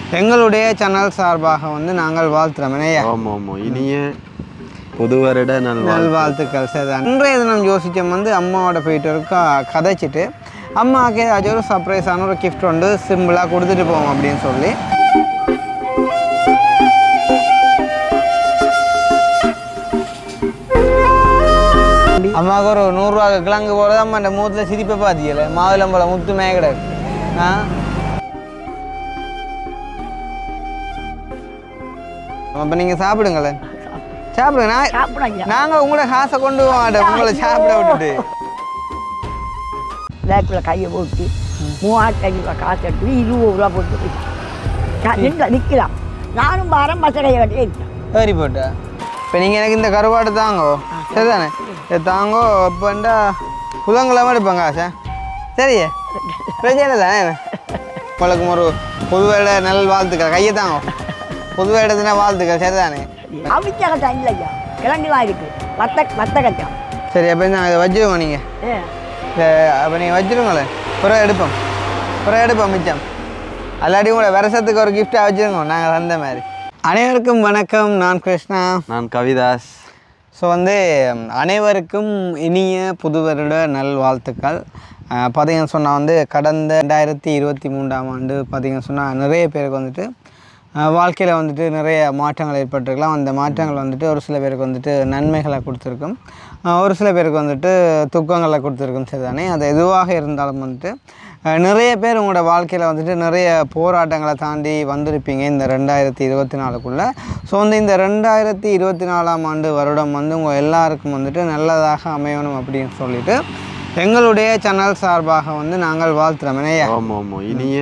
எங்களுடைய சேனல் சார்பாக வந்து நாங்கள் வாழ்த்துறோம் இணையா ஆமாம் ஆமாம் இனிய புது வருட நல்வாழ் நல்வாழ்த்துக்கள் சரிதான் இன்றைய தினம் யோசிச்சோம் வந்து அம்மாவோட போயிட்டு இருக்கா கதைச்சிட்டு அம்மாவுக்கு ஏதாச்சும் ஒரு சர்ப்ரைஸான ஒரு gift வந்து சிம்பிளாக கொடுத்துட்டு போவோம் அப்படின்னு சொல்லி அம்மாவுக்கு ஒரு நூறுரூவா கிழங்கு போகிறது அம்மா அந்த மூத்தில் சிரிப்பை பார்த்தீங்கல்ல மாதுளம்பழம் முத்து மேகடர் ஆ அப்போ நீங்கள் சாப்பிடுங்களேன் சாப்பிடுங்க நான் சாப்பிடாங்க நாங்கள் உங்களோட காசை கொண்டு வாங்க உங்களை சாப்பிட விட்டுட்டு பேக்கில் கையை போட்டு மூவாயிரத்தி ஐநூறுரூவா காசு எடுத்து இருபது ரூபா போட்டு போய் நிற்க நிற்கலாம் நானும் பாரம் பச்சை கையை கட்டி இருக்கேன் சரி போட்டா இப்போ நீங்கள் எனக்கு இந்த கருவாடு தாங்கோ சரிதானே இதை தாங்கோ இப்போண்டா புதன்கிழமை எடுப்பாங்க ஆசை சரியே பிரச்சனை தானே உங்களுக்கு ஒரு புது வேட நல் வாழ்த்துக்கள் கையை தாங்கோ புது வேடத்தின வாழ்த்துக்கள் சரிதானே அவிச்ச கச்சா இல்லையா கிழங்குலாம் இருக்கு வத்த வத்த கச்சா சரி அப்போ நான் இதை வச்சுருவோம் நீங்கள் ஏ அப்போ நீங்கள் வச்சுருங்களேன் பிறகு எடுப்போம் பிறகு எடுப்போம் மிச்சம் அல்லாடி உங்களை வருஷத்துக்கு ஒரு கிஃப்டாக வச்சுருங்க நாங்கள் தந்த மாதிரி அனைவருக்கும் வணக்கம் நான் கிருஷ்ணா நான் கவிதாஸ் ஸோ வந்து ம், அனைவருக்கும் இனிய புது வருட நல்வாழ்த்துக்கள் அஹ், பார்த்தீங்கன்னு சொன்னால் வந்து கடந்த ரெண்டாயிரத்தி இருபத்தி மூன்றாம் ஆண்டு பார்த்தீங்கன்னு சொன்னால் நிறைய பேருக்கு வந்துட்டு வாழ்க்கையில் வந்துட்டு நிறைய மாற்றங்கள் ஏற்பட்டிருக்கலாம் அந்த மாற்றங்கள் வந்துட்டு ஒரு சில பேருக்கு வந்துட்டு நன்மைகளை கொடுத்துருக்கும் அஹ், ஒரு சில பேருக்கு வந்துட்டு துக்கங்களை கொடுத்துருக்கும் சரிதானே அது எதுவாக இருந்தாலும் வந்துட்டு அஹ், நிறைய பேர் உங்களோட வாழ்க்கையில் வந்துட்டு நிறைய போராட்டங்களை தாண்டி வந்திருப்பீங்க இந்த ரெண்டாயிரத்தி இருபத்தி நாலுக்குள்ளே ஸோ வந்து இந்த ரெண்டாயிரத்தி இருபத்தி நாலாம் ஆண்டு வருடம் வந்து உங்கள் எல்லாருக்கும் வந்துட்டு நல்லதாக அமையணும் அப்படின்னு சொல்லிட்டு எங்களுடைய சேனல் சார்பாக வந்து நாங்கள் வாழ்த்துறோம் இணையா ஆமாம் ஆமாம் இனிய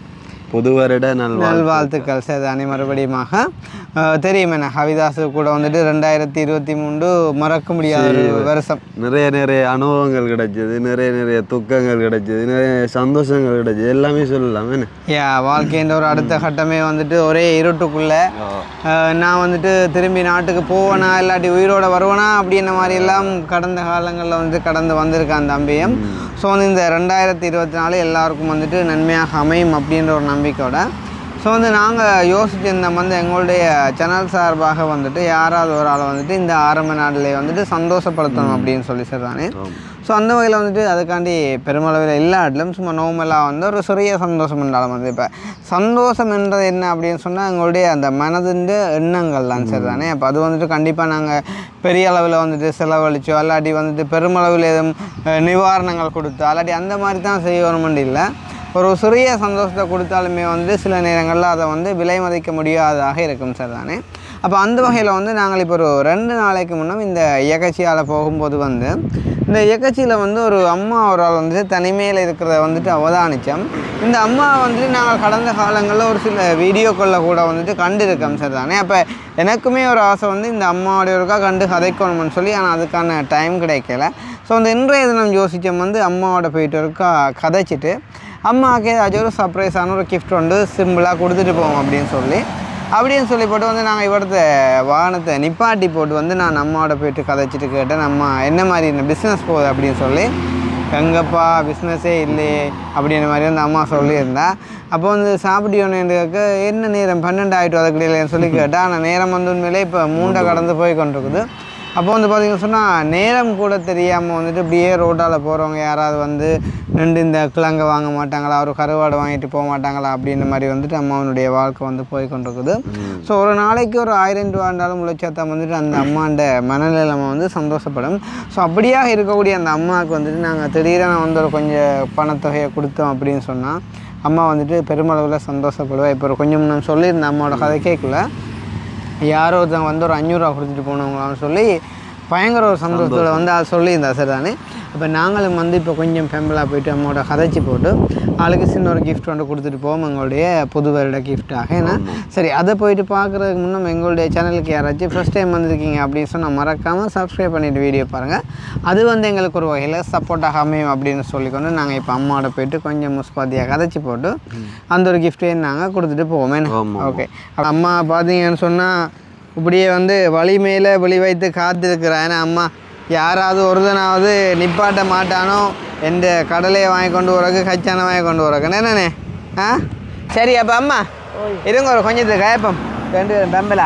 புது வருட நல்வாழ் நல்வாழ்த்துக்கள் சேதானி மறுபடியுமாக அஹ், தெரியும் என்ன ஹவிதாசு கூட வந்துட்டு ரெண்டாயிரத்தி இருபத்தி மூன்று மறக்க முடியாத ஒரு வருஷம் நிறைய நிறைய அனுபவங்கள் கிடைச்சது நிறைய நிறைய துக்கங்கள் கிடைச்சது நிறைய சந்தோஷங்கள் கிடைச்சது எல்லாமே சொல்லலாம் என்ன யா வாழ்க்கைன்ற ஒரு அடுத்த கட்டமே வந்துட்டு ஒரே இருட்டுக்குள்ளே அஹ், நான் வந்துட்டு திரும்பி நாட்டுக்கு போவேனா இல்லாட்டி உயிரோட வருவேனா அப்படின்ற மாதிரி எல்லாம் கடந்த காலங்களில் வந்து கடந்து வந்திருக்கான் தம்பியும் ஸோ வந்து இந்த ரெண்டாயிரத்தி இருபத்தி நாலு எல்லாருக்கும் வந்துட்டு நன்மையாக அமையும் அப்படின்ற ஒரு நம்பிக்கையோட ஸோ வந்து நாங்கள் யோசிச்சிருந்தோம் வந்து எங்களுடைய சேனல் சார்பாக வந்துட்டு யாராவது ஒரு ஆளை வந்துட்டு இந்த ஆரம்ப நாட்டிலே வந்துட்டு சந்தோஷப்படுத்தணும் அப்படின்னு சொல்லி சொல்கிறானே ஸோ அந்த வகையில் வந்துட்டு அதுக்காண்டி பெருமளவில் எல்லா இடத்துலையும் சும்மா நோமலாக வந்து ஒரு சிறிய சந்தோஷம் என்றாலும் வந்து இப்போ சந்தோஷம் என்றது என்ன அப்படின்னு சொன்னால் எங்களுடைய அந்த மனதின் எண்ணங்கள் தான் சரி தானே அப்போ அது வந்துட்டு கண்டிப்பாக நாங்கள் பெரிய அளவில் வந்துட்டு செலவழிச்சோ அல்லாட்டி வந்துட்டு பெருமளவில் எதுவும் அஹ், நிவாரணங்கள் கொடுத்தோ அல்லாட்டி அந்த மாதிரி தான் செய்யணுமெண்டு இல்லை ஒரு சிறிய சந்தோஷத்தை கொடுத்தாலுமே வந்து சில நேரங்களில் அதை வந்து விலை மதிக்க முடியாததாக இருக்கும் சார் தானே அப்போ அந்த வகையில் வந்து நாங்கள் இப்போ ஒரு ரெண்டு நாளைக்கு முன்னம் இந்த இயக்கச்சியால் போகும்போது வந்து இந்த இயக்கச்சியில் வந்து ஒரு அம்மா ஒரு ஆள் வந்துட்டு தனிமையில் இருக்கிறத வந்துட்டு அவதானித்தோம் இந்த அம்மா வந்துட்டு நாங்கள் கடந்த காலங்களில் ஒரு சில வீடியோக்களில் கூட வந்துட்டு கண்டிருக்கோம் சார் தானே அப்போ எனக்குமே ஒரு ஆசை வந்து இந்த அம்மாவுடைய ஒருக்கா கண்டு கதைக்கணும்னு சொல்லி ஆனால் அதுக்கான டைம் கிடைக்கல ஸோ அந்த இன்றைய தினம் யோசித்தோம் வந்து அம்மாவோட போயிட்டு இருக்கா கதைச்சிட்டு அம்மாவுக்கு ஏதாச்சும் ஒரு சர்ப்ரைஸான ஒரு gift வந்து சிம்பிளாக கொடுத்துட்டு போவோம் அப்படின்னு சொல்லி அப்படின்னு சொல்லி போட்டு வந்து நாங்கள் இவரத்த வாகனத்தை நிப்பாட்டி போட்டு வந்து நான் அம்மாவோட போயிட்டு கதைச்சிட்டு கேட்டேன் நம்ம என்ன மாதிரி பிஸ்னஸ் போகுது அப்படின்னு சொல்லி எங்கப்பா பிஸ்னஸே இல்லையே அப்படின்ற மாதிரி வந்து அம்மா சொல்லியிருந்தா அப்போ வந்து சாப்பிட்டியோன்னு கேட்க என்ன நேரம் பன்னெண்டு ஆகிட்டு அதுக்கு சொல்லி கேட்டேன் ஆனால் நேரம் வந்து உண்மையிலே இப்போ மூண்டை கடந்து போய் கொண்டிருக்குது அப்போ வந்து பார்த்தீங்கன்னு சொன்னால் நேரம் கூட தெரியாமல் வந்துட்டு இப்படியே ரோட்டால் போகிறவங்க யாராவது வந்து நின்று இந்த கிழங்க வாங்க மாட்டாங்களா ஒரு கருவாடு வாங்கிட்டு போக மாட்டாங்களா அப்படின்ற மாதிரி வந்துட்டு அம்மாவனுடைய வாழ்க்கை வந்து போய் கொண்டிருக்குது ஸோ ஒரு நாளைக்கு ஒரு ஆயிரம் ரூபா இருந்தாலும் முளைச்சாத்தான் வந்துட்டு அந்த அம்மாண்ட மனநிலைமை வந்து சந்தோஷப்படும் ஸோ அப்படியாக இருக்கக்கூடிய அந்த அம்மாவுக்கு வந்துட்டு நாங்கள் திடீரென வந்து ஒரு கொஞ்சம் பணத்தொகையை கொடுத்தோம் அப்படின்னு சொன்னால் அம்மா வந்துட்டு பெருமளவில் சந்தோஷப்படுவா இப்போ ஒரு கொஞ்சம் நான் சொல்லியிருந்தேன் அம்மாவோட கதை கேட்கல யாரோ ஒருத்தவங்க வந்து ஒரு அஞ்சூறுரூவா கொடுத்துட்டு போனவங்களான்னு சொல்லி பயங்கர ஒரு சந்தோஷத்தோட வந்து அது சொல்லியிருந்தா சார் தானே அப்போ நாங்களும் வந்து இப்போ கொஞ்சம் ஃபெம்பலாக போயிட்டு அம்மாவோட கதைச்சி போட்டு ஆளுக்கு சின்ன ஒரு கிஃப்ட் வந்து கொடுத்துட்டு போவோம் எங்களுடைய புது வருட கிஃப்டாக ஏன்னா சரி அதை போயிட்டு பார்க்குறதுக்கு முன்னே எங்களுடைய சேனலுக்கு யாராச்சும் ஃபஸ்ட் டைம் வந்திருக்கீங்க அப்படின்னு சொன்னால் மறக்காமல் சப்ஸ்கிரைப் பண்ணிட்டு வீடியோ பாருங்கள் அது வந்து எங்களுக்கு ஒரு வகையில் சப்போர்ட்டாக அமையும் அப்படின்னு சொல்லிக்கொண்டு நாங்கள் இப்போ அம்மாவோட போயிட்டு கொஞ்சம் முஸ்பாத்தியாக கதைச்சி போட்டு அந்த ஒரு கிஃப்ட்டையும் நாங்கள் கொடுத்துட்டு போவோமே ஆமாம். ஓகே அம்மா பார்த்தீங்கன்னு சொன்னால் இப்படியே வந்து வழி மேலே வெளி வைத்து காத்திருக்கிறேன் ஏன்னா அம்மா யாராவது ஒருத்தனாவது நிப்பாட்ட மாட்டானோ எந்த கடலையை வாங்கி கொண்டு வரக்கு கச்சானை வாங்கி கொண்டு வரக்கு என்னண்ணே ஆ சரி அப்போ அம்மா ஓய் இருங்க ஒரு கொஞ்சத்துக்கு கேட்போம் ரெண்டு பெம்பலா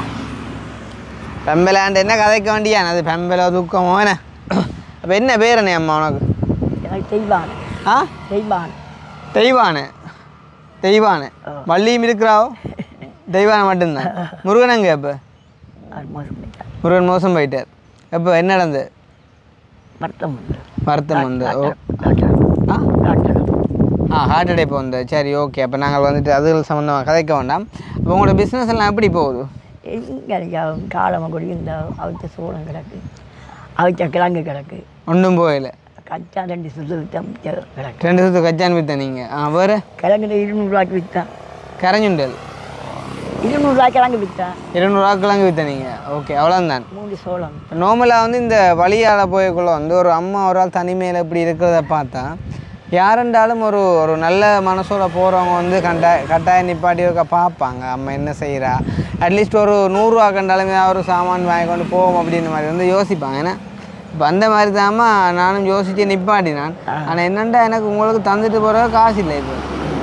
பெம்பலாண்டு என்ன கதைக்க வேண்டியான் அது பெம்பலோ துக்கமோ என்ன அப்போ என்ன பேர் என்ன அம்மா உனக்கு எனக்கு செய்வான் ஆ செய்வான் தெய்வானு தெய்வானு வள்ளியும் இருக்கிறாவோ தெய்வானை மட்டும்தான் முருகன் எங்க இப்போ அது மோசம் போயிட்டான் முருகன் மோசம் போயிட்டார் எப்போ என்ன நடந்து வருத்தம் வந்து வருத்தம் வந்து ஓ டாக்டர் ஆ டாக்டர் ஆ ஹார்ட் அட்டாக் வந்து சரி ஓகே அப்போ நாங்கள் வந்துட்டு அது சம்மந்தமாக கதைக்க வேண்டாம் அப்போ உங்களோட பிஸ்னஸ் எல்லாம் எப்படி போகுது எங்கே காலமாக கூட இந்த அவிச்ச சோளம் கிடக்கு அவிச்ச கிழங்கு கிடக்கு ஒன்றும் போகல கச்சா ரெண்டு சுத்து வித்தம் கிடக்கு ரெண்டு சுத்து கச்சான் வித்த நீங்கள் ஆ வேறு கிழங்குல இருநூறுவாய்க்கு விற்றேன் கரைஞ்சுண்டல் இருநூறுவாய்க்கு கிழங்கு விற்றேன் இருநூறுவாக்கெல்லாம் வித்த நீங்கள் ஓகே அவ்வளோதான் மூணு சோளம் நார்மலாக வந்து இந்த வழியால் போய்க்குள்ள வந்து ஒரு அம்மா ஒரு ஆள் தனிமையில் இப்படி இருக்கிறத பார்த்தா யாருண்டாலும் ஒரு ஒரு நல்ல மனசோட போகிறவங்க வந்து கட்டாய கட்டாய நிப்பாட்டி இருக்க பார்ப்பாங்க அம்மா என்ன செய்கிறா அட்லீஸ்ட் ஒரு நூறுரூவா கண்டாலும் ஏதாவது ஒரு சாமான் வாங்கி கொண்டு போவோம் அப்படின்ற மாதிரி வந்து யோசிப்பாங்க ஏன்னா இப்போ அந்த மாதிரி தாம்மா நானும் யோசித்து நிப்பாட்டினான் ஆனால் என்னண்டா எனக்கு உங்களுக்கு தந்துட்டு போகிற காசு இல்லை இப்போ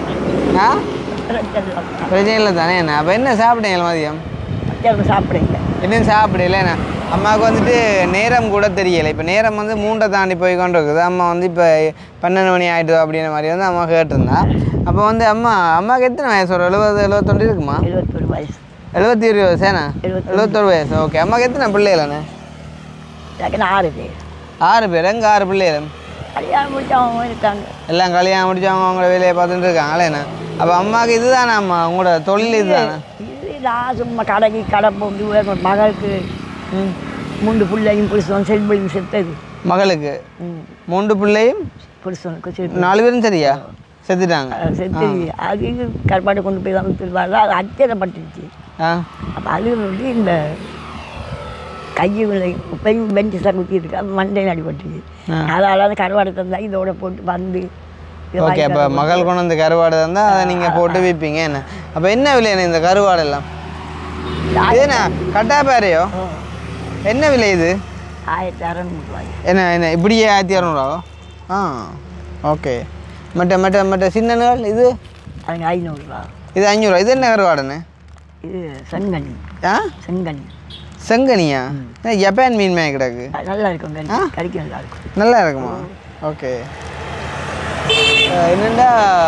ஆ பிரச்சனை இல்லை தானே என்ன அப்போ என்ன சாப்பிட்டீங்க மதியம் மத்தியானம் சாப்பிடுங்க இன்னும் சாப்பிடல என்ன அம்மாவுக்கு வந்துட்டு நேரம் கூட தெரியலை இப்போ நேரம் வந்து மூண்டை தாண்டி போய் கொண்டு இருக்குது அம்மா வந்து இப்போ பன்னெண்டு மணி ஆகிட்டு அப்படின்ற மாதிரி வந்து அம்மா கேட்டிருந்தா அப்போ வந்து அம்மா அம்மாவுக்கு எத்தனை வயசு ஒரு எழுபது எழுபத்தொண்டு இருக்குமா எழுபத்தொரு வயசு எழுபத்தி ஒரு வயசேண்ணா எழுபத்தொரு. எழுபத்தொரு வயசு ஓகே அம்மாவுக்கு எத்தனை பிள்ளைகளாண்ணே எனக்கு ஆறு பேர் ஆறு பேர் எங்கே ஆறு பிள்ளைகள் கல்யாணம் முடிச்சவங்க இருக்காங்க எல்லாம் கல்யாணம் முடிச்சு அவங்க அவங்கள வேலையை பார்த்துட்டு இருக்காங்களே என்ன அப்போ அம்மாவுக்கு இதுதானே அம்மா உங்களோட தொழில் இதுதானே இது நான் சும்மா கடைக்கு கடை போட்டு ஒரு மகளுக்கு ம் மூன்று பிள்ளையும் புருஷன் செல்பிளையும் செத்தது மகளுக்கு ம். மூன்று பிள்ளையும் புருஷனுக்கு செத்து நாலு பேரும் சரியா செத்துட்டாங்க அஹ் செத்து அது இது கருப்பாடு கொண்டு போய் தான் திருவாரு அது அச்சரப்பட்டுருச்சு ஆ அப்போ அது வந்து இந்த கையில் பெண் பெஞ்சு சார் குத்தி இருக்கு அது மண்டையில் அடிபட்டுச்சு அதனால அந்த கருவாடு தந்தா இதோட போட்டு வந்து இதை ஓகே அப்போ மகள் கொண்டு வந்து கருவாடு தந்தால் அதை நீங்கள் போட்டு விற்பீங்க என்ன அப்போ என்ன விலைண்ணே இந்த கருவாடு எல்லாம் இது என்ன கட்டாப்பாறையோ என்ன விலை இது ஆயிரத்தி அறநூறுவாய் என்ன என்ன இப்படியே ஆயிரத்தி இரநூறுவா ஆ ஓகே மற்ற மற்ற மற்ற சின்னங்கள் இது அதுங்க ஐநூறுரூவா இது அஞ்சூறுவா இது என்ன கருவாடுண்ணே இது செங்கனி ஆ செங்கனி செங்கனியா என்ன ஜப்பான் மீன் மேய் கிடக்கு அது நல்லா இருக்கும் கறி கறிக்கு நல்லா இருக்கும் நல்லா இருக்குமா ஓகே என்னண்டா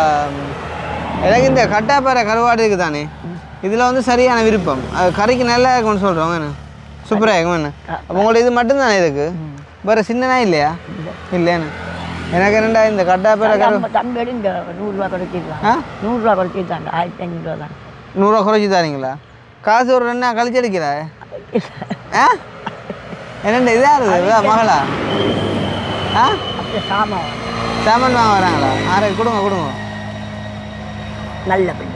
எனக்கு இந்த கட்டாப்பாறை கருவாடு இருக்குது தானே இதில் வந்து சரியான விருப்பம் அது கறிக்கு நல்லா இருக்கும்னு சொல்கிறோம் என்ன சூப்பராக இருக்கும் என்ன அப்போ உங்களுக்கு இது மட்டும்தானே இருக்கு வேறு சின்னனா இல்லையா இல்லைன்னு எனக்கு என்னண்டா இந்த கட்டாப்பாறை கரு நம்ம தம்பி எடுங்க நூறுரூவா குறைச்சிருக்காங்க ஆ நூறுரூவா குறைச்சிருக்காங்க ஆயிரத்தி ஐநூறுரூவா தான் நூறுரூவா குறைச்சி தாரீங்களா காசு ஒரு ரெண்டா கழிச்சு எடுக்கிறா ஆ என்னண்டா இதா இருக்குது இதா மகளா ஆ அப்படியே சாமான் வாங்க. சாமான் வாங்க வராங்களா ஆறு கொடுங்க கொடுங்க நல்ல பிள்ளை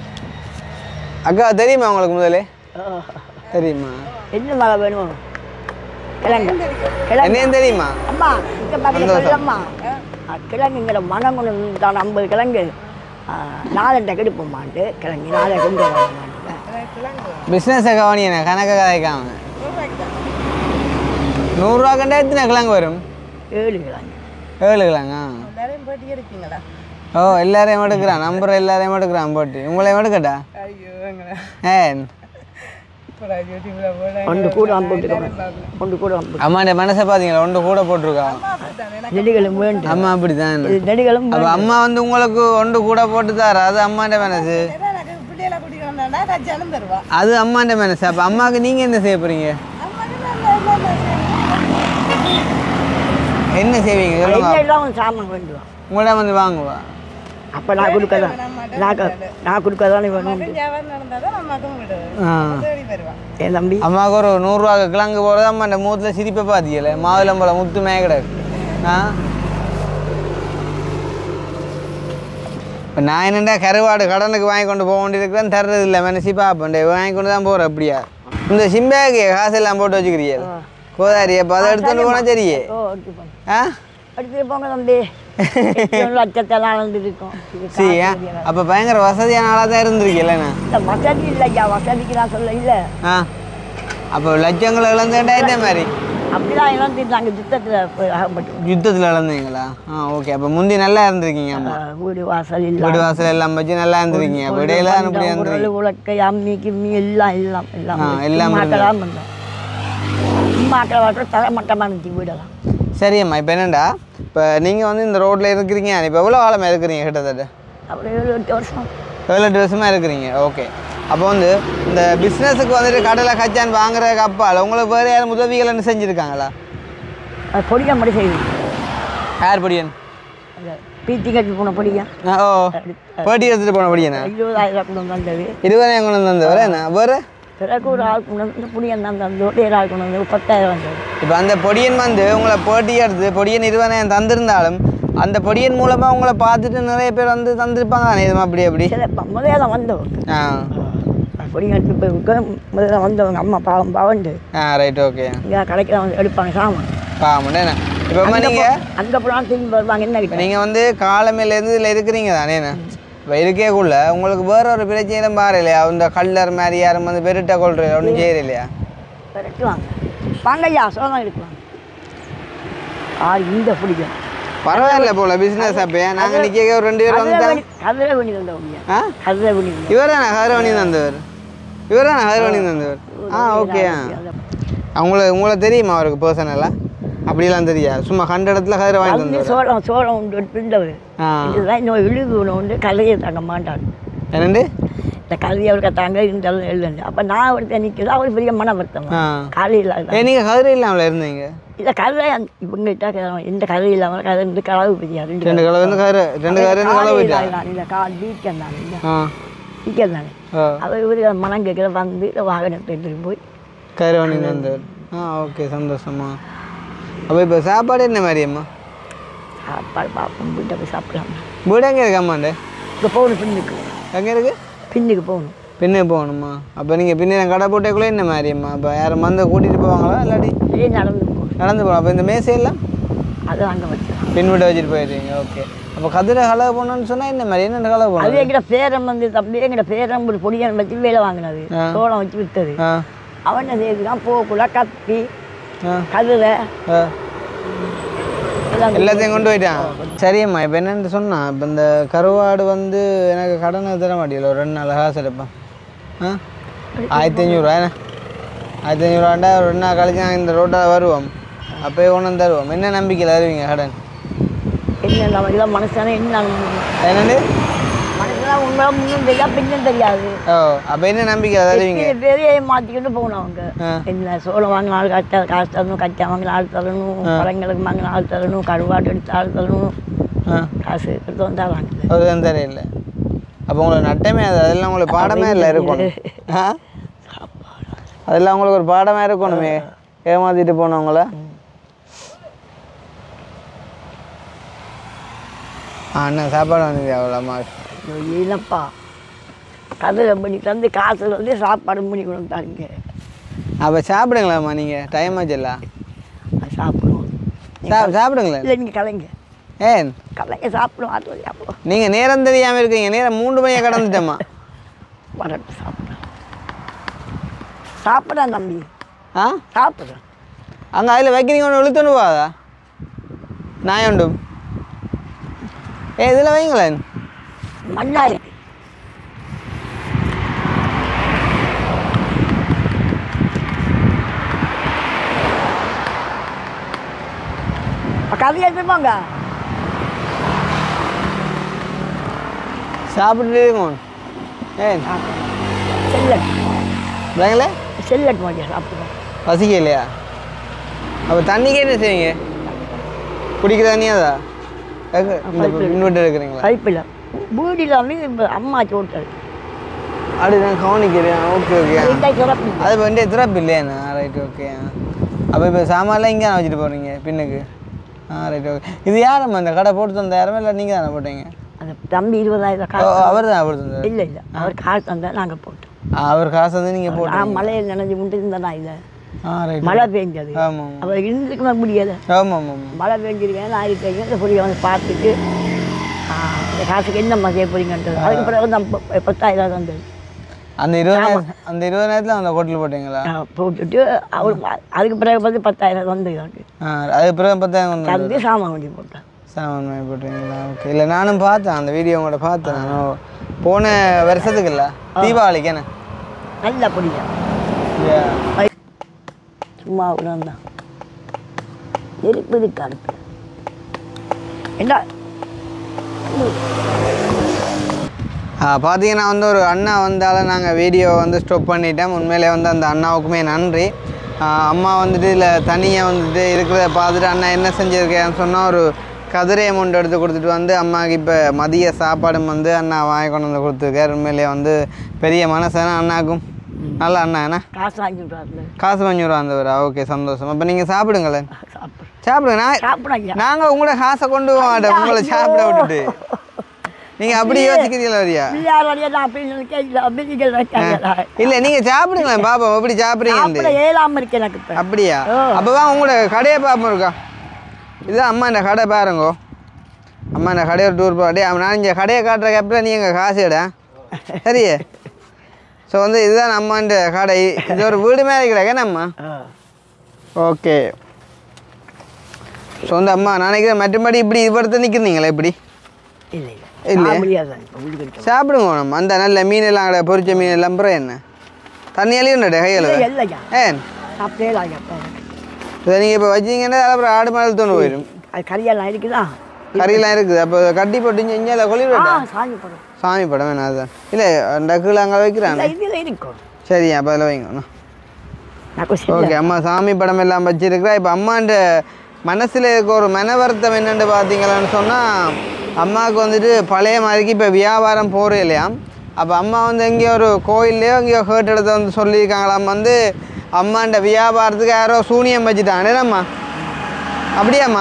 அக்கா தெரியுமா உங்களுக்கு முதலே தெரியுமா என்ன மழை வேணும் கிழங்கு கிழங்கு என்னையும் தெரியுமா அம்மா இந்த பக்கத்தில் சொல்லம்மா கிழங்குங்கிற மனம் கொண்டு தான் ஐம்பது கிழங்கு ஆ, நாலண்டை கெடுப்போம்மான்ட்டு கிழங்கு நாளை கொண்டு வரமாட்டேன் பிஸ்னஸை கவனியண்ணே கணக்க கதைக்காம நூறுரூவா கண்டா எத்தனை கிழங்கு வரும் ஏழு கிழங்கு ஏழு கிழங்கா ஓ எல்லாரையும் எடுக்கிறான் நம்பர் எல்லாரையும் எடுக்கிறான் போட்டு உங்களையும் எடுக்கட்டா ஏ ஒன்று கூட போட்டுக்கணும் ஒன்று கூட போட்டு அம்மாண்ட மனசை பார்த்தீங்களா ஒன்று கூட போட்டிருக்கா நெடிகளும் வேண்டும் அம்மா அப்படிதான் இது நெடிகளும் அப்போ அம்மா வந்து உங்களுக்கு ஒன்று கூட போட்டு தாரா அது அம்மாண்ட மனசு அது அம்மாண்ட மனசு அப்போ அம்மாவுக்கு நீங்கள் என்ன செய்ய போறீங்க என்ன செய்வீங்க சொல்லுங்க எல்லாம் சாமான் வேண்டும் உங்கள வந்து வாங்குவா அப்போ நான் கொடுக்க தான் நான் க- நான் கொடுக்க தானே வேணும் ஆ. என் தம்பி அம்மாவுக்கு ஒரு நூறுரூவா கிழங்கு போகிறது அம்மா அந்த மூத்தில் சிரிப்பை பார்த்தீங்களே மாதுளம்பழம் முத்து மேகடக்கு ஆ இப்போ நான் என்னடா கருவாடு கடனுக்கு வாங்கி கொண்டு போக வேண்டியிருக்கிறேன் தர்றது இல்லை மனசி பார்ப்பேன் வாங்கி கொண்டு தான் போகிறேன் அப்படியா இந்த சிம்பேக்கு காசு எல்லாம் போட்டு வச்சுக்கிறியா கோதாரி அப்போ அதை எடுத்துட்டு போனால் சரியே ஓ எடுத்து போங்க ஆ எடுத்துட்டு போங்க தம்பி எத்தனை லட்சத்தை நாள் இருக்கும் இது சரி அப்போ பயங்கர வசதியான ஆளாக தான் இருந்திருக்கீங்களேண்ணா இந்த வசதி இல்லையா வசதிக்கு நான் சொல்ல இல்லை ஆ அப்போ லட்சங்களை இழந்துட்டா என்ன மாதிரி அப்படிதான் இழந்துட்டாங்க யுத்தத்தில் போய் அகப்பட்டு யுத்தத்தில் இழந்தீங்களா ஆ ஓகே அப்போ முந்தி நல்லா இருந்திருக்கீங்க அம்மா ஆஹ் வீடு வாசல் இல்லை வீடு வாசல் எல்லாம் வச்சு நல்லா இருந்திருக்கீங்க அப்போ இடையில தான் அப்படி இருந்திருக்கீங்க உரல் உலக்கை அம்மி கிம்மி எல்லாம் எல்லாம் எல்லாம் ஆ, எல்லாம் மாக்கலாம் வந்தோம் மாக்களை மட்டும் தலை மட்டமாக இருந்துச்சு வீடெல்லாம் சரி அம்மா இப்போ என்னடா இப்போ நீங்கள் வந்து இந்த ரோட்டில் இருக்கிறீங்க இப்போ எவ்வளோ காலமாக இருக்கிறீங்க கிட்டத்தட்ட அப்புறம் ஏழு எட்டு வருஷம் ஏழு எட்டு வருஷமாக இருக்கிறீங்க ஓகே அப்போ வந்து இந்த பிஸ்னஸுக்கு வந்துட்டு கடலை கச்சான் வாங்குறதுக்கு அப்பால் உங்களுக்கு வேறு யாரும் உதவிகள் என்ன செஞ்சுருக்காங்களா அது பொடியா மட்டும் செய்யுது யார் படியன் அந்த பீத்தி கட்டி போன பொடியா ஆ, ஓ பேட்டி எடுத்துகிட்டு போன படியனா இருபதாயிரம் கொண்டு வந்தது இருபதாயிரம் கொண்டு வந்து வர என்ன வேறு பிறகு ஒரு ஆள் கொண்டு வந்து புளியன் தான் தந்தோடு ஏழு ஆள் கொண்டு வந்து பத்தாயிரம் வந்தது இப்போ அந்த பொடியன் வந்து உங்களை போட்டி எடுத்து பொடியன் இருபதாயிரம் தந்திருந்தாலும் அந்த பொடியன் மூலமாக உங்களை பார்த்துட்டு நிறைய பேர் வந்து தந்திருப்பாங்க தானே இதுமா அப்படி அப்படி சரி முதல்ல வந்தவங்க ஆ பொடிங்க எடுத்து போய் முதல்ல வந்தவங்க அம்மா பாவம் பாவண்டு ஆ ரைட் ஓகே இங்கே கடைக்கு வந்து எடுப்பாங்க சாமான் பாவம் என்ன இப்போ அம்மா நீங்கள் அங்கே போனால் திரும்பி வருவாங்க என்ன இப்போ கிட்ட நீங்கள் வந்து காலமையிலேருந்து இதில் இருக்கிறீங்க தானே இப்போ இருக்கேக்குள்ள உங்களுக்கு வேற ஒரு பிரச்சனையும் பாரு இல்லையா இந்த கல்லர் மாதிரி யாரும் வந்து பெருட்ட கொள்ற ஒன்றும் செய்யற இல்லையா விரட்டுவாங்க வாங்க ஐயா சோதனை எடுக்குவாங்க ஆ இந்த பிடிக்கும் பரவாயில்ல போல பிஸ்னஸ் அப்போ நாங்கள் நிற்க ஒரு ரெண்டு பேர் வந்துட்டா கதிரை பண்ணி தந்தவங்க ஆ கதிரை பண்ணி தந்தவங்க இவர் தானே ஹைரவணி தந்தவர் இவர் தானே ஹைரவணி தந்தவர் ஆ ஓகே ஆ அவங்கள உங்களை தெரியுமா அவருக்கு பர்சனலாக அப்படிலாம் தெரியா சும்மா கண்ட இடத்துல ஹைர வாங்கி வந்து தந்தவர் சோளம் சோளம் உண்டு இருந்தவர் ஆ இதுதான் இன்னும் இழுகு ஒன்று உண்டு கதையை தாங்க மாட்டார் என்னண்டு இந்த கதையை அவருக்கு தாங்க இருந்தாலும் எழுதுண்டு அப்போ நான் ஒருத்தர் நிற்கிறது அவர் பெரிய மன வருத்தம் ஆ காலையில் ஏ நீங்கள் ஹைர இல்லாமல் இருந்தீங்க இல்லை கதை இவங்ககிட்ட எந்த கதை இல்லாமல் கதை இருந்து களவு பெரியா ரெண்டு ரெண்டு கலர் வந்து ஹைர ரெண்டு கலர் இருந்து கலர் போயிட்டா இந்த கால் வீக்கம் தானே இந்த ஆ வீக்கம் தானே ஆ அவர் இவரு மனம் கேட்குற வந்து இந்த வாகனத்தை எடுத்துட்டு போய் கருவாணி தந்தவர் ஆ ஓகே சந்தோஷமா அப்போ இப்போ சாப்பாடு என்ன மாதிரி அம்மா சாப்பாடு பார்ப்போம் வீட்டை போய் சாப்பிடலாம் வீடு எங்கே இருக்கு அம்மாண்டு இப்போ போகணும் பின்னுக்கு எங்கே இருக்கு பின்னுக்கு போகணும் பின்னு போகணுமா அப்போ நீங்கள் பின்ன கடை போட்டேக்குள்ளே என்ன மாதிரி அம்மா அப்போ யாரும் வந்து கூட்டிகிட்டு போவாங்களா இல்லாட்டி இதே நடந்து போகணும் நடந்து போகலாம் அப்போ இந்த மேசையெல்லாம் அதை அங்கே வச்சுக்கலாம் பின் வீட்டை வச்சுட்டு போயிடுறீங்க ஓகே அப்போ கதிரை கலவை போகணுன்னு சொன்னால் என்ன மாதிரி என்ன கலவை அது போகணும் எங்கிட்ட பேரம் வந்து தம்பி எங்கிட்ட பேரம் ஒரு பொடியன் வச்சு வேலை வாங்கினது சோளம் வச்சு விற்றது ஆ அவன் என்ன செய்யுதுதான் போக்குள்ள கத்தி ஆ கதிரை ஆ எல்லாம் எல்லாத்தையும் கொண்டு போயிட்டான் சரியம்மா இப்போ என்னன்னு சொன்னா இப்போ இந்த கருவாடு வந்து எனக்கு கடனை தர மாட்டேங்கல ஒரு ரெண்டு நாள் காசு எடுப்பேன் ஆ ஆயிரத்தி ஐநூறுரூவா என்ன ஆயிரத்தி ஐநூறுவாண்டா ஒரு ரெண்டு நாள் கழிச்சு நாங்கள் இந்த ரோட்டில் வருவோம் அப்போயே கொண்டு வந்து தருவோம் என்ன நம்பிக்கையில் தருவீங்க கடன் என்ன நமக்கு மனுஷனே என்ன என்னண்டு மனுஷனா உண்மை முன்னும் தெரியாது பின்னும் தெரியாது ஓ அப்போ என்ன நம்பிக்கையில் தருவீங்க எத்தனை பேரையே மாற்றிக்கிட்டு போகணும் அவங்க ஆ. என்ன சோளம் வாங்கின ஆள் கட்ட காசு தரணும் கச்சா வாங்கின ஆள் தரணும் பழங்களுக்கு வாங்கின ஆள் தரணும் கருவாடு எடுத்த ஆள் தரணும் ஆ காசு எடுத்து வந்தால் வாங்குது அது தான் தெரியல அப்போ உங்களுக்கு நட்டமே அது அதெல்லாம் உங்களுக்கு பாடமே இல்லை இருக்கணும் ஆ அதெல்லாம் உங்களுக்கு ஒரு பாடமே இருக்கணுமே ஏமாத்திட்டு போனவங்கள ஆ அண்ணா சாப்பாடு வந்தது அவ்வளோமா ஐயோ, இல்லைப்பா கதிரை பண்ணி தந்து காசு வந்து சாப்பாடு பண்ணி கொடுத்தாங்க அப்போ சாப்பிடுங்களாம்மா நீங்கள் டைம் ஆச்சுல்ல அது சாப்பிடுவோம் சா சாப்பிடுங்களேன் இல்லை நீங்கள் கலைங்க ஏன் கலைங்க சாப்பிடுவோம் அது வழி சாப்பிடுவோம் நீங்கள் நேரம் தெரியாமல் இருக்கீங்க நேரம் மூன்று மணியை கடந்துட்டேம்மா வரட்டு சாப்பிடுறேன் சாப்பிட்றேன் தம்பி ஆ சாப்பிட்றேன் அங்கே அதில் வைக்கிறீங்க ஒன்று இழுத்துன்னு போகாதா நாய் உண்டு ஏ இதில் வைங்களேன் மண்ணா இருக்கு கதை எடுத்துப்போங்க சாப்பிட்டுட்டு இருக்கணும் ஏன் செல்லட் வைங்களே செல்லட் மாதிரி சாப்பிடுவோம் பசிக்க இல்லையா அப்போ தண்ணிக்கு என்ன செய்வீங்க குடிக்கிற தண்ணியாதா எங்க இந்த இன்வெர்டர் இருக்கிறீங்களா கழிப்பில் வீடில் வந்து இப்போ அம்மா சோட்டல் அப்படி நான் கவனிக்கிறேன் ஓகே ஓகே இந்த சிறப்பு அது இப்போ வந்து திறப்பு இல்லையாண்ணா ரைட் ஓகே அப்போ இப்போ சாமான்லாம் இங்கே வச்சுட்டு போகிறீங்க பின்னுக்கு ஆ ரைட் ஓகே இது யாரம்மா இந்த கடை போட்டு தந்த யாருமே இல்லை நீங்கள் தானே போட்டீங்க அந்த தம்பி இருபதாயிரம் ஓ, காசு அவர் தான் அவர் தந்தார் இல்லை இல்லை அவர் காசு தந்தால் நாங்கள் போட்டோம் அவர் காசு வந்து நீங்கள் போட்டு நான் மலையில் நினைஞ்சு கொண்டு இருந்தேன் நான் இல்லை ஆ ரைட் மழை பெஞ்சது ஆமாம் அவர் இருந்துக்கவே முடியாது ஆமாம் ஆமாம் ஆமாம் மழை பெஞ்சிருக்கேன் நான் இருக்கேன் இந்த பொடியை வந்து பார்த்துட்டு ஆ, இந்த காசுக்கு என்னம்மா செய்ய போறீங்கன்றது அதுக்கு பிறகு தான் ப- பத்தாயிரம் தந்தது அந்த இருபதாயிரம் அந்த இருபதாயிரத்தில் அந்த ஹோட்டல் போட்டீங்களா ஆ, போட்டுட்டு அவர் அதுக்கு பிறகு வந்து பத்தாயிரம் வந்து எனக்கு ஆ அது பிறகு பத்தாயிரம் வந்து தந்து சாமான் கொண்டு போட்டேன் சாமான் வாங்கி போட்டீங்களா ஓகே இல்லை நானும் பார்த்தேன் அந்த வீடியோ உங்களோட பார்த்தேன் நானும் போன வருஷத்துக்கு இல்லை தீபாவளிக்கு என்ன நல்லா பிடிக்கும் Yeah. சும்மா தான் நெருப்பு இருக்கு அடுப்பு என்ன ஆ, பார்த்தீங்கன்னா வந்து ஒரு அண்ணா வந்தாலும் நாங்கள் வீடியோ வந்து ஸ்டாப் பண்ணிட்டோம் உண்மையிலே வந்து அந்த அண்ணாவுக்குமே நன்றி ஆ, அம்மா வந்துட்டு இதில் தனியாக வந்துட்டு இருக்கிறத பார்த்துட்டு அண்ணா என்ன செஞ்சுருக்கேன்னு சொன்னால் ஒரு கதிரை அமௌண்ட் எடுத்து கொடுத்துட்டு வந்து அம்மாவுக்கு இப்போ மதிய சாப்பாடும் வந்து அண்ணா வாங்கி கொண்டு வந்து கொடுத்துருக்காரு உண்மையிலேயே வந்து பெரிய மனசான அண்ணாக்கும் நல்ல அண்ணா என்ன காசு வாங்கி விட்றாருல காசு வாங்கி வந்தவரா ஓகே சந்தோஷம் அப்போ நீங்கள் சாப்பிடுங்களேன் சாப்பிடு சாப்பிடுங்க நான் சாப்பிடாங்க நாங்கள் உங்களோட காசை கொண்டு போக மாட்டோம் உங்களை சாப்பிட விட்டுட்டு நீங்கள் அப்படி யோசிக்கிறீங்களா வரியா பிள்ளையார் வழியா நான் அப்படி நினைக்கல அமெரிக்கல் இருக்காங்க இல்ல நீங்க சாப்பிடுங்களேன் பாப்பா எப்படி சாப்பிடுறீங்க சாப்பிட ஏழாம இருக்கு எனக்கு இப்போ அப்படியா ஓ. அப்பவா உங்களோட கடையை பாப்போம் இருக்கா இதுதான் அம்மா இந்த கடை பாருங்கோ அம்மா இந்த கடையை டூர் போடே நான் இங்கே கடையை காட்டுற கேப்பில் நீ எங்கள் காசு எட சரியே ஸோ வந்து இதுதான் அம்மாண்ட கடை இது ஒரு வீடு மாதிரி கிடையாது அம்மா ஓகே ஸோ வந்து அம்மா நான் நினைக்கிறேன் மற்றபடி இப்படி இவ்வளோத்த நிற்கிறீங்களா இப்படி இல்லை இல்லை இல்லையா? சாப்பிட முடியாது இப்போ வீட்டுக்கு இருக்கோம். சாப்பிடுங்க நம்ம அந்த நல்ல மீன் எல்லாம் கிடையாது பொரிச்ச மீன் எல்லாம் அப்புறம் என்ன தண்ணியாலையும் உண்டு கையில் இல்லை இல்லையா ஏன் சாப்பிட்டே இல்லாங்க அப்போ எனக்கு. இதை நீங்கள் இப்போ வச்சீங்கன்னா அதில் அப்புறம் ஆடு மாடு தோண்டு போயிடும் அது கறியெல்லாம் இருக்குதா கறியெல்லாம் இருக்குது அப்போ கட்டி போட்டு இங்கே அதில் கொழி ஆ விட்டா சாமி படம் சாமி படம் வேணாம் அதுதான் இல்லை அந்த கீழே அங்கே வைக்கிறாங்க இல்லை இதில் இருக்கும் சரி அப்போ அதில் வைங்க நான் கொஞ்சம் ஓகே அம்மா சாமி படம் எல்லாம் வச்சிருக்கிறா இப்போ அம்மாண்ட மனசில் இருக்க ஒரு மன வருத்தம் என்னென்னு பார்த்தீங்களான்னு சொன்னால் அம்மாவுக்கு வந்துட்டு பழைய மாதிரிக்கு இப்போ வியாபாரம் போகிறே இல்லையாம் அப்போ அம்மா வந்து எங்கேயோ ஒரு கோயில்லையோ எங்கேயோ ஹேர்ட் இடத்த வந்து சொல்லியிருக்காங்களாம் வந்து அம்மாண்ட வியாபாரத்துக்கு யாரோ சூனியம் வச்சுட்டாங்க என்னம்மா அப்படியாம்மா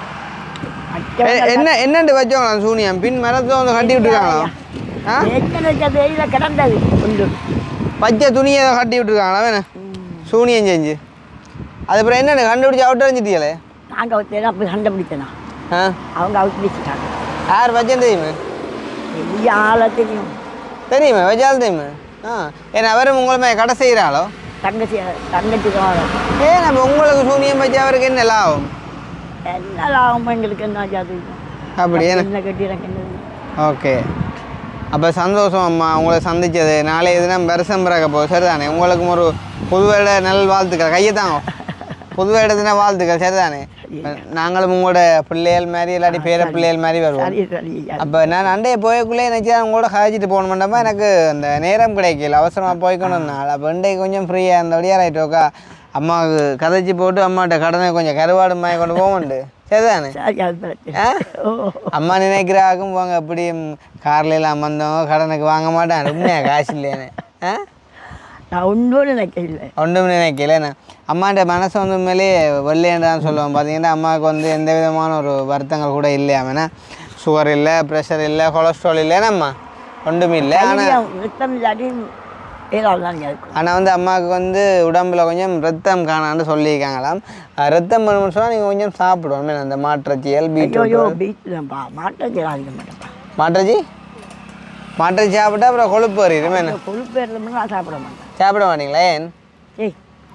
எ- என்ன என்னண்டு வச்சவங்களாம் சூனியம் பின் மரத்தை வந்து கட்டி விட்டுருக்காங்களா ஆ என்ன வெயில கிடந்தது ஒன்று பச்சை துணியை ஏதோ கட்டி விட்டுருக்காங்களா வேணும் சூனியம் செஞ்சு அதுக்கப்புறம் என்னென்ன கண்டுபிடிச்சி அவுட் அரைஞ்சிட்டீங்களே நாங்கள் அவத்தேன் அப்படி சண்டை பிடிச்சனா ஆ அவங்க அவுட் பிடிச்சிட்டாங்க யார் வச்சேன் தெரியுமே பெரிய ஆளை தெரியும் தெரியுமே வச்சாலும் தெரியுமே ஆ ஏன்னா அவரும் உங்களை மேலே கடை செய்கிறாளோ தங்கச்சி தங்கச்சி தான் ஏன் நம்ம உங்களுக்கு சூனியம் வச்சு அவருக்கு என்ன லாபம் என்ன லாபம் எங்களுக்கு என்ன ஜாதி அப்படி என்ன என்ன கட்டி எனக்கு என்ன ஓகே அப்போ சந்தோஷம் அம்மா உங்களை சந்திச்சது நாளைய தினம் வருஷம் பிறக்க போகுது சரிதானே உங்களுக்கும் ஒரு புது வருட நல் வாழ்த்துக்கள் கையை தாங்க புது வருட தின வாழ்த்துக்கள் சரிதானே நாங்களும் உங்களோட பிள்ளைகள் மாதிரி இல்லாட்டி பேர பிள்ளைகள் மாதிரி வருவோம் சரி சரி அப்போ நான் அண்டைய போயக்குள்ளே நினச்சா உங்களோட காய்ச்சிட்டு போகணுமெண்டப்பா எனக்கு அந்த நேரம் கிடைக்கல அவசரமாக போய்க்கணும் நாள் அப்போ இன்றைக்கு கொஞ்சம் ஃப்ரீயாக இருந்தபடியாக ரைட்டோக்கா அம்மாவுக்கு கதைச்சி போட்டு அம்மாட்ட கடனை கொஞ்சம் கருவாடு மாய் கொண்டு போகண்டு சரிதானே சரி அது பிரச்சனை ஆ? ஓ அம்மா நினைக்கிறாக்கும் போங்க அப்படி கார்ல எல்லாம் வந்தவங்க கடனுக்கு வாங்க மாட்டான் உண்மையா காசு இல்லையானே ஆ நான் ஒன்றும் நினைக்கல ஒன்றும் நினைக்கல அம்மாண்ட மனசு வந்து உண்மையிலேயே வெள்ளையண்டான்னு சொல்லுவோம் பார்த்தீங்கன்னா அம்மாவுக்கு வந்து எந்த விதமான ஒரு வருத்தங்கள் கூட இல்லையாமனா சுகர் இல்லை ப்ரெஷர் இல்லை கொலஸ்ட்ரால் இல்லைன்னா அம்மா ஒன்றும் இல்லை ஆனால் தைரியம், ரத்தம் இல்லாட்டி ஏதாவது தான் இருக்கும் ஆனால் வந்து அம்மாவுக்கு வந்து உடம்புல கொஞ்சம் ரத்தம் காணான்னு சொல்லியிருக்காங்களாம் அஹ் ரத்தம் வேணும்னு சொன்னால் நீங்கள் கொஞ்சம் சாப்பிடுவோம் அந்த மாற்றச்சியல் ஐயோ பீட்ரூட் பீச்சுதான்ப்பா மாற்றம் செய்யாதீங்க மாட்டேன்ப்பா மாற்றச்சி மாற்றச்சி சாப்பிட்டா அப்புறம் கொழுப்பு வருது என்ன கொழுப்பு இருந்தோம்னா நான் சாப்பிட மாட்டேன் சாப்பிட மாட்டீங்களா ஏன் ஏய்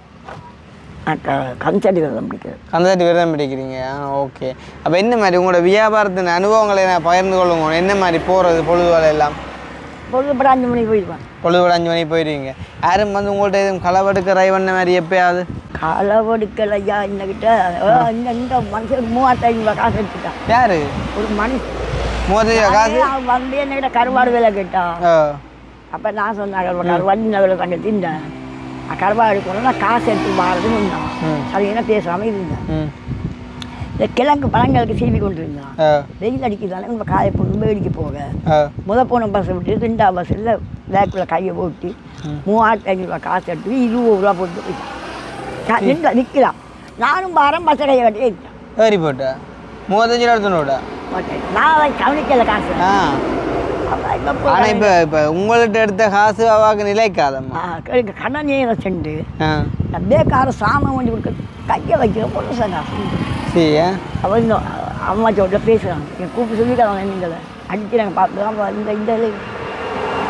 நான் க கன்சடி விரதம் பிடிக்கிறது கந்தட்டி விரதம் பிடிக்கிறீங்க ஆ ஓகே அப்போ என்ன மாதிரி உங்களோட வியாபாரத்தின் அனுபவங்களை நான் பகிர்ந்து கொள்ளுங்க என்ன மாதிரி போகிறது பொழுதுவாள் எல்லாம் பொழுதுபட அஞ்சு மணிக்கு போயிடுவேன் பொழுதுவாள் அஞ்சு மணிக்கு போயிடுவீங்க யாரும் வந்து உங்கள்கிட்ட எதுவும் களவெடுக்க ரை பண்ண மாதிரி எப்பயாவது களவெடுக்கல் ஐயா இன்னக்கிட்ட இந்த இந்த மனுஷனுக்கு மூவாயிரத்தி ஐநூறுபா காசு எடுத்துட்டான் யாரு ஒரு மனுஷன் மூவத்தஞ்சு ரூபா காசு அவன் வந்து என்கிட்ட கருவாடு விலை கேட்டான் ஆ அப்போ நான் சொன்னேன் கருவாடு வண்டி விலை தாங்க தின்னேன் கருவாடு எடுக்கணும் நான் காசு எடுத்து மாறதுன்னு இருந்தான் ம். அது என்ன பேசாமல் இருந்தேன் ம் இந்த கிழங்கு பழங்களுக்கு சீவி கொண்டு இருந்தான் ஆ வெயில் அடிக்குதானே நம்ம காய போட்டு வேடிக்கை போக ஆ முத போன பஸ்ஸை விட்டு ரெண்டாம் பஸ்ஸில் பேக்கில் கையை போட்டு மூவாயிரத்தி ஐநூறுரூவா காசு எடுத்து இருபது ரூபா போட்டு போயிட்டான் நின்று நிற்கலாம் நானும் பாரம் பஸ்ஸை கையை கட்டி இருக்கேன் ஏறி போட்டா மூவத்தஞ்சு ரூபா எடுத்துனோடா மாட்டேன் நான் அதை கவனிக்கல காசு ஆ அவன் இப்ப போ- ஆனால் இப்போ இப்போ உங்கள்கிட்ட எடுத்த காசு அவாக்கு நிலைக்காதம்மா ஆ, எனக்கு கண்ணன் நேரம் சென்று ஆ நான் பேக்கார சாமான் வண்டி கொடுக்க கையை வைக்கிற பொண்ணு சார் சரியா அவன் இன்னும் அம்மா சொல்ல பேசுகிறாங்க என் கூப்பிட்டு சொல்லிக்கிறாங்க நீங்கள அடிக்கிறாங்க பார்த்து இந்த இந்த இது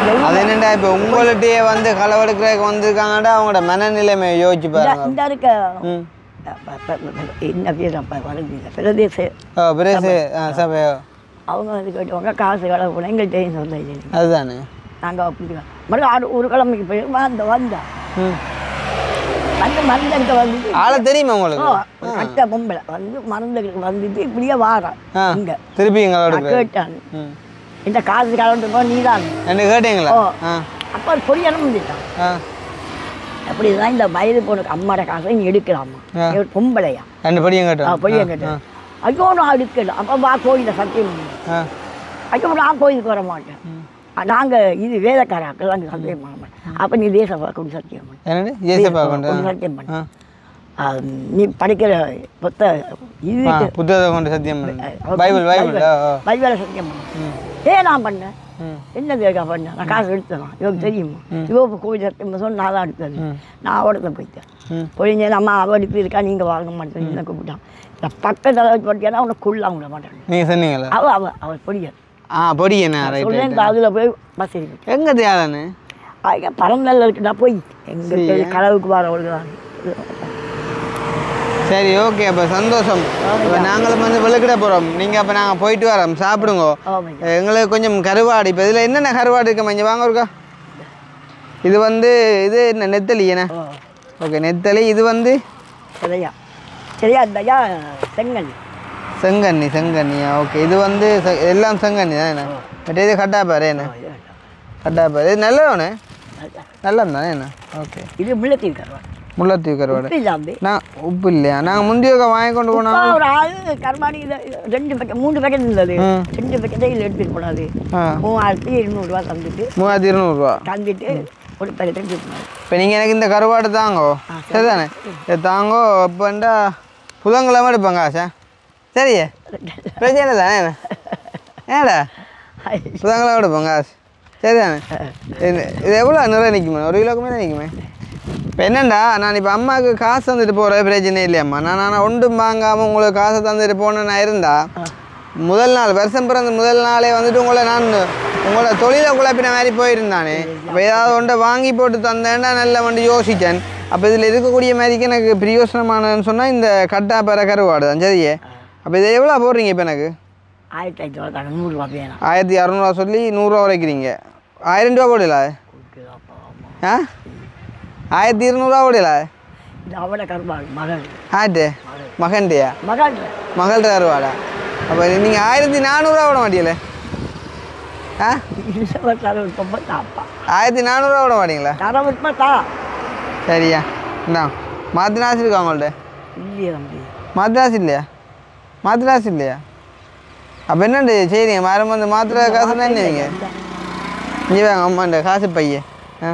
அது என்னடா இப்போ உங்கள்கிட்டயே வந்து களவெடுக்கிறதுக்கு வந்திருக்காங்கடா அவங்களோட மனநிலைமை யோசிச்சு இந்த பாருங்க இந்த இருக்க ம் ப- ப- ப- என்ன பேர் அப்போ வருது இல்லை பிரதேச ஓ பிரேசு ஆ சபையோ அவங்க வந்து கேட்டவங்க காசு கடை போனால் எங்கள்கிட்ட சொல்ல அதுதானே நாங்கள் அப்படி மறுபடியும் ஆறு ஒரு கிழமைக்கு போய் வந்த வந்தா ம் வந்து மருந்துகிட்ட வந்துட்டு ஆளை தெரியுமா ஓ உங்களுக்கு ஒரு கட்ட பொம்பளை வந்து மருந்துகிட்ட வந்துட்டு இப்படியே வாரான் ஆ இங்கே திருப்பி எங்களோட நான் கேட்டான் ம் இந்த காசு கலந்துப்போ நீ தான் என்ன கேட்டீங்களா ஓ. ஆ அப்போ பொடியனும் வந்துட்டான் ஆ அப்படி தான் இந்த வயது பொண்ணுக்கு அம்மாட காசை நீ எடுக்கலாமா ஆ. இவர் பொம்பளையா ரெண்டு படியும் ஆ கேட்டோம் பொடியன் கேட்டேன் ஐயோ நான் எடுக்கல அப்போ வா கோயிலில் சத்தியம் பண்ணு. ஆ ஐயோ நான் கோயிலுக்கு வர மாட்டேன் நாங்கள் இது வேலைக்காராக்கள் நாங்கள் சத்தியம் பண்ண மாட்டோம் அப்போ நீ தேச கொண்டு சத்தியம் பண்ணு என்னது ஏசப்பா கொண்டு கொண்டு சத்தியம் பண்ணு ஆ ஆ, நீ படிக்கிற புத்த இது ஆ புத்தகத்தை கொண்டு சத்தியம் பண்ணு அவ- பைபிள் பைபிள் ஓ ஓ பைபிளை சத்தியம் பண்ணு ஏன் நான் பண்ணேன் ம் என்ன தேக்கா பண்ணேன் நான் காசு எடுத்தேன் இவருக்கு தெரியுமா இவ இப்போ கோவில் சத்தியம் சொன்ன நான் தான் எடுத்தது நான் அவடத்த போயிட்டேன் ம் பொழிஞ்ச அம்மா அவள் இப்படி இருக்கா நீங்கள் வாங்க மாட்டேன் என்ன கூப்பிட்டான் நான் பக்கத்தில் வச்சு பட்டியானா அவனை கொள்ள விட மாட்டேன் நீங்கள் சொன்னீங்களா அவ அவ அவள் பொடியன் ஆ பொடி என்ன ரைட் சொல்லேன் அதில் போய் பஸ் இருக்கு எங்கே தேயாதானு அதுக்கு பரந்தல்ல இருக்கு நான் போய் எங்கள் கடவுளுக்கு வரவளுக்கு தான் சரி ஓகே அப்போ சந்தோஷம் இப்போ நாங்களும் வந்து விளக்கிட போகிறோம் நீங்கள் அப்போ நாங்கள் போயிட்டு வரோம் சாப்பிடுங்க ஆமாம் எங்களுக்கு கொஞ்சம் கருவாடு இப்போ இதில் என்னென்ன கருவாடு இருக்கு மஞ்சள் வாங்க இருக்கா இது வந்து இது என்ன நெத்தலி என்ன ஓ ஓகே நெத்தலி இது வந்து சரியா சரியா இந்தயா செங்கல் செங்கண்ணி செங்கண்ணியா ஓகே இது வந்து செ- எல்லாம் செங்கண்ணி தான் என்ன பட் இது கட்டாப்பாரு என்ன கட்டாப்பாரு இது நல்லவனே நல்லம் தானே என்ன ஓகே இது முள்ளத்தி கருவாடு முல்லைத்தீவு கருவாடு உப்பு இல்லாம நான் உப்பு இல்லையா நாங்கள் முந்தியோக்க வாங்கி கொண்டு போனோம் உப்பா ஒரு ஆள் கருமாடி இதை ரெண்டு பேக்கெட் மூணு பேக்கெட் இருந்தது ம். ரெண்டு பேக்கெட்டே இதில் எடுத்துட்டு போனாது ஆ மூவாயிரத்தி இருநூறுவா தந்துட்டு மூவாயிரத்தி இருநூறுவா தந்துட்டு ஒரு பேக்கெட் எடுத்துட்டு போனாரு இப்போ நீங்கள் எனக்கு இந்த கருவாடு தாங்கோ சரிதானே இது தாங்கோ இப்போண்டா புதன்கிழமை எடுப்பாங்க ஆசா சரியே பிரச்சனை தானே என்ன ஏடா புதன்கிழமை எடுப்பாங்க ஆசை சரிதானே இது இது எவ்வளோ நிறைய நிற்குமே ஒரு கிலோக்கு மேலே நிற்குமே இப்போ என்னண்டா நான் இப்போ அம்மாவுக்கு காசு தந்துட்டு போகிற பிரச்சனை இல்லையம்மா நான் ஆனால் ஒன்றும் வாங்காமல் உங்களுக்கு காசை தந்துட்டு போனேன்னா இருந்தா முதல் நாள் வருஷம் பிறந்த முதல் நாளே வந்துட்டு உங்களை நான் உங்களோட தொழிலை குழப்பின மாதிரி போயிருந்தானே அப்போ ஏதாவது ஒன்றை வாங்கி போட்டு தந்தேன்னா நல்ல வந்து யோசித்தேன் அப்போ இதில் இருக்கக்கூடிய மாதிரிக்கு எனக்கு பிரியோசனமானதுன்னு சொன்னால் இந்த கட்டா பெற கருவாடு தான் சரியே அப்போ இதை எவ்வளோ போடுறீங்க இப்போ எனக்கு ஆயிரத்தி ஐநூறுவா தாங்க நூறுரூவா வேணும் ஆயிரத்தி இரநூறுவா சொல்லி நூறுரூவா உரைக்கிறீங்க ஆயிரம் ரூபா போடல ஆ ஆயிரத்தி இருநூறுவா போடல இது அவட கருவாடு மகள் ஆட்டு மகன்டையா மகள் மகள்கிட்ட கருவாடா அப்போ நீங்கள் ஆயிரத்தி நானூறுரூவா விட மாட்டீங்களே ஆ தரவிருப்பம் தாப்பா ஆயிரத்தி நானூறுரூவா விட மாட்டீங்களா தரவிருப்பம் தா சரியா இந்தா மாத்திராசி இருக்கா உங்கள்ட்ட இல்லையே தம்பி மாத்திராசி இல்லையா மாத்திராசி இல்லையா அப்போ என்னண்டு சரிங்க மரம் வந்து மாத்திரை காசு தான் என்னவீங்க இங்கே வாங்க அம்மாண்ட காசு பையன் ஆ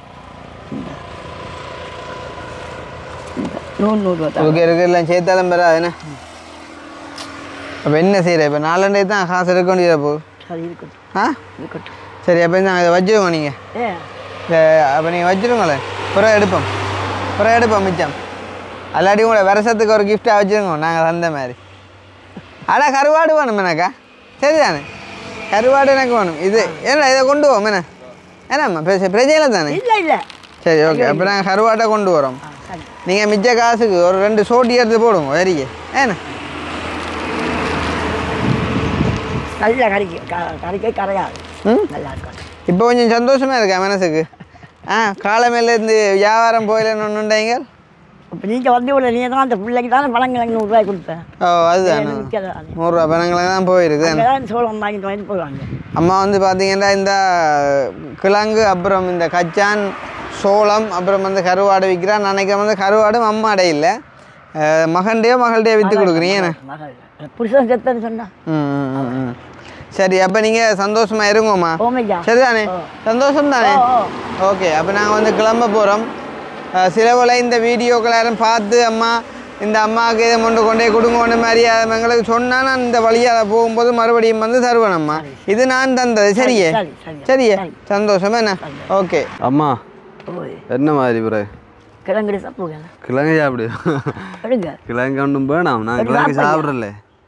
நூறு நூறுரூவா தான் ஓகே இருக்கு எல்லாம் சேர்த்தாலும் பெறாது என்ன அப்போ என்ன செய்கிற இப்போ நாலண்டே தான் காசு எடுக்க வேண்டியதா போ சரி இருக்கட்டும் ஆ இருக்கட்டும் சரி அப்போ நாங்கள் இதை வச்சுருங்க நீங்கள் ஏ அப்போ நீங்கள் வச்சுருங்களேன் புறம் எடுப்போம் புறம் எடுப்போம் மிச்சம் அல்லாட்டி உங்களை வருஷத்துக்கு ஒரு கிஃப்டாக வச்சுருங்க நாங்கள் தந்த மாதிரி ஆனால் கருவாடு வேணும் எனக்கா சரிதானே கருவாடு எனக்கு வேணும் இது என்ன இதை கொண்டு போவோம் என்ன ஏன்னாம்மா பிரச்சனை பிரச்சனை தானே இல்லை இல்லை சரி ஓகே அப்போ நாங்கள் கருவாட்டை கொண்டு வரோம் ஆ சரி நீங்கள் மிச்ச காசுக்கு ஒரு ரெண்டு சோட்டி எடுத்து போடுங்க வரிக்கு ஏண்ணா நல்ல கறிக்கு க- கறிக்கே கரையாது ம் நல்லா இருக்கும் இப்போ கொஞ்சம் சந்தோஷமாக இருக்கா மனசுக்கு ஆ காலமேலேருந்து வியாபாரம் போயிலன்னு ஒன்றுண்டாங்க இப்போ நீங்கள் வந்து உள்ள நீ தான் அந்த பிள்ளைக்கு தானே பழங்கிழங்கு நூறுரூவாய் கொடுத்தேன் ஓ அதுதான் நிற்கிறதானே நூறுரூவா பணங்களை தான் போயிருக்கு அங்கே தான் சோளம் வாங்கிட்டு வாங்கிட்டு போவாங்க அம்மா வந்து பார்த்தீங்கன்னா இந்த கிழங்கு அப்புறம் இந்த கச்சான் சோளம் அப்புறம் வந்து கருவாடு விற்கிறா நினைக்க வந்து கருவாடும் அம்மாடே இல்லை மகன்டையோ மகள்கிட்டயோ விற்று கொடுக்குறீங்க என்ன மகள் புருஷன் செத்தன்னு சொன்னா ம் ம், ம், ம் சரி அப்போ நீங்கள் சந்தோஷமா இருங்கம்மா ஓமையா சரிதானே ஓ. சந்தோஷம் தானே ஓ, ஓ. ஓகே அப்போ நாங்கள் வந்து கிளம்ப போகிறோம் சிலவில் இந்த வீடியோக்கள் யாரும் பார்த்து அம்மா இந்த அம்மாவுக்கு இதை கொண்டு கொண்டே கொடுங்கோன்னு மாதிரி அதை எங்களுக்கு சொன்னால் நான் இந்த வழியால் போகும்போது மறுபடியும் வந்து தருவேன் அம்மா இது நான் தந்தது சரியே சரி சரி சரியே சரி. சந்தோஷமா என்ன ஓகே அம்மா ஓய் என்ன மாதிரி பிறகு கிழங்கு சாப்பிடுங்க கிழங்கு சாப்பிடு எடுங்க கிழங்கு ஒன்றும் வேணாம் நான் சரி, கிழங்கு சாப்பிடுங்க. சாப்பிட்றல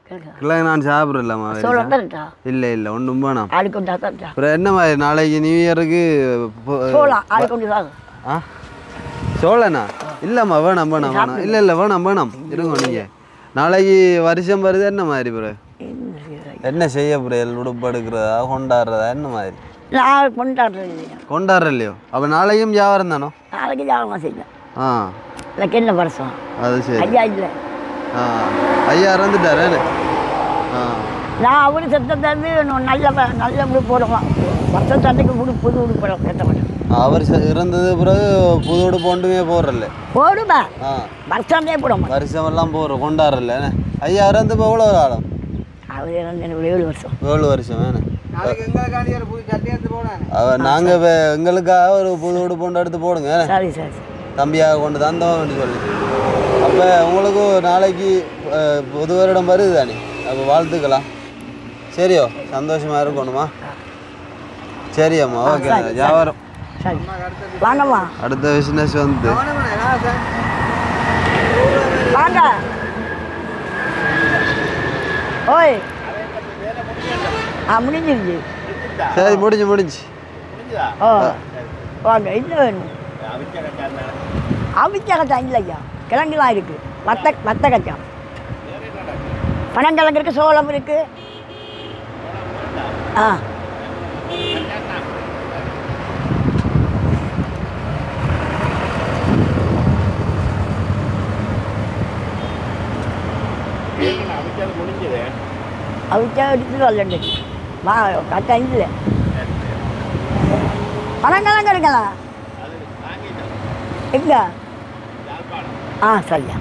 கிழங்கு நான் சாப்பிடலாமா சோளம் தரட்டா இல்லை இல்லை ஒன்றும் வேணாம் ஆளுக்கு கொண்டா தரட்டா அப்புறம் என்ன மாதிரி நாளைக்கு நியூ இயருக்கு பொ- சோளம் ஆளுக்கு கொண்டு தாங்க ஆ சோழனா இல்லைம்மா வேணாம் வேணாம் வேணாம் இல்லை இல்லை வேணாம் வேணாம் இருங்க நீங்கள் நாளைக்கு வருஷம் வருது என்ன மாதிரி ப்ரோ என்ன செய்யறது? என்ன செய்ய ப்ரோ உடுப்பு எடுக்கிறதா கொண்டாடுறதா என்ன மாதிரி நான் கொண்டாடுறது இல்லையா கொண்டாடுற இல்லையோ அப்போ நாளைக்கும் வியாபாரம் தானோ நாளைக்கு ஜாபகம் செய்யல ஆ எனக்கு என்ன வருஷம் அது சரி ஐயா இல்லை ஆ ஐயா இறந்துட்டாரே ஆ நான் அவரு செத்தது நல்ல வ- நல்ல உடுப்பு போடுவான் வருஷம் சண்டைக்கு உடு புது உடுப்பு போட கட்ட மாட்டேன் அவர் செ- இறந்தது பிறகு புது உடுப்பு ஒன்றுமே போடுறல போடுவேன் ஆ வருஷமே போட மாட்டேன் வருஷமெல்லாம் போடுற கொண்டாடுறல ஐயா இறந்து இப்போ எவ்வளோ காலம் அவர் இறந்து எனக்கு ஏழு வருஷம் ஏழு வருஷம் வேணே நாளைக்கு எங்களுக்காண்டி ஒரு புது சட்டை எடுத்து போடானே அவ நாங்கள் இப்போ எங்களுக்காக ஒரு புது உடுப்பு ஒன்று எடுத்து போடுங்க என்ன? சரி சரி சரி தம்பியாக கொண்டு தந்தோம்னு சொல்லி அப்போ உங்களுக்கு நாளைக்கு அஹ், புது வருடம் வருது தானே அப்போ வாழ்த்துக்கலாம் சரியோ சந்தோஷமாக இருக்கணுமா சரியம்மா ஓகே வியாபாரம் சரி வாங்கம்மா அடுத்த பிஸ்னஸ் வந்து வாங்க ஓய் ஆ முடிஞ்சிருச்சு சரி முடிஞ்சு முடிஞ்சு ஓ வாங்க என்ன வேணும் அவிச்ச கச்சான் இல்லையா கிழங்குலாம் இருக்கு வத்த வத்த கச்சான் பனங்கிழங்கு இருக்கு சோளம் இருக்கு ஆ அவிச்சா எடுத்துட்டு வரலண்டு வா கச்சான் இல்லை பனங்கிழங்கு இருக்கலாம் எங்க ஆ சரியா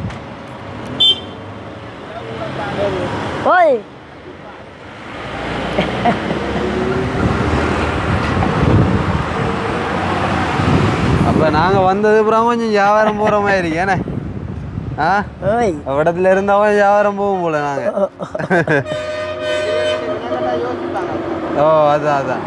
ஓய் அப்போ நாங்கள் வந்தது அப்புறம் கொஞ்சம் வியாபாரம் போகிற மாதிரி ஏன்னா ஆ ஓய் இடத்துல இருந்தவன் வியாபாரம் போகும் போல நாங்கள் ஓ அதான் அதான்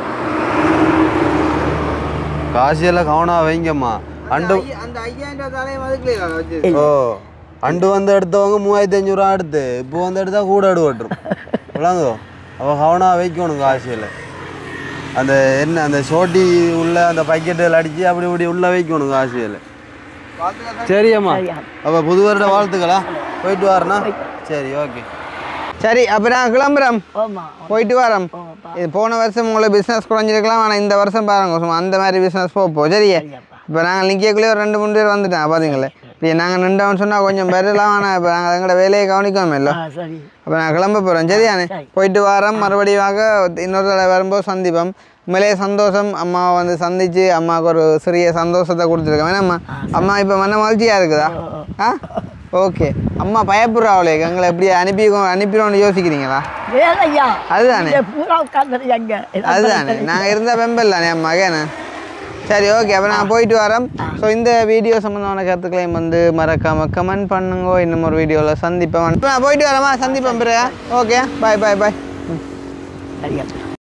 காசியெல்லாம் கவனம் வைங்கம்மா அண்டு அந்த ஐயாயிரம் ரூபாய் தலையை மதுக்கலையா வச்சு ஓ அண்டு வந்து எடுத்தவங்க மூவாயிரத்தி அஞ்சூறுவா எடுத்து இப்போ வந்து எடுத்தா கூட எடுவட்டுரும் விளங்கோ அவ கவனம் வைக்கணும் காசியில் அந்த என்ன அந்த சோட்டி உள்ள அந்த பக்கெட்டில் அடித்து அப்படி இப்படி உள்ள வைக்கணும் காசியில் சரியம்மா சரியா அப்போ புது வருட வாழ்த்துக்களா போயிட்டு வரேண்ணா சரி ஓகே சரி அப்போ நான் கிளம்புறேன் ஓமா போயிட்டு வரோம் ஓப்பா இது போன வருஷம் உங்களை பிஸ்னஸ் குறைஞ்சிருக்கலாம் ஆனால் இந்த வருஷம் பாருங்க சும்மா அந்த மாதிரி பிஸ்னஸ் போப்போம் சரியா சரியாப்பா இப்போ நாங்கள் நிற்கக்குள்ளே ஒரு ரெண்டு மூணு பேர் வந்துட்டோம் பார்த்தீங்களே இப்போ நாங்கள் நின்றோம்னு சொன்னால் கொஞ்சம் பெறலாம் ஆனால் இப்போ நாங்கள் எங்களோட வேலையை கவனிக்கோமே இல்லை ஆ சரி அப்போ நான் கிளம்ப போகிறோம் சரியானே சரி. போயிட்டு வரோம் மறுபடியும் இன்னொரு தடவை வரும்போது சந்திப்போம் உண்மையிலேயே சந்தோஷம் அம்மாவை வந்து சந்திச்சு அம்மாவுக்கு ஒரு சிறிய சந்தோஷத்தை கொடுத்துருக்கேன் வேணாம்மா அம்மா இப்போ மன மகிழ்ச்சியாக இருக்குதா ஆ ஓகே அம்மா பயப்படுறாவளே எங்களை எப்படி அனுப்பி அனுப்பிடுவோம்னு யோசிக்கிறீங்களா வேலையா அதுதானே. இங்க பூரா உட்காந்துரு எங்க அதுதானே நாங்கள் இருந்த பெம்பல் தானே அம்மா கேனே சரி ஓகே அப்போ நான் போயிட்டு வரேன் ஸோ இந்த வீடியோ சம்மந்தமான கருத்துக்களையும் வந்து மறக்காமல் கமெண்ட் பண்ணுங்க இன்னும் ஒரு வீடியோவில் சந்திப்பேன் இப்போ நான் போயிட்டு வரேம்மா சந்திப்பேன் பிறகு ஓகே பாய் பாய் பாய் சரியா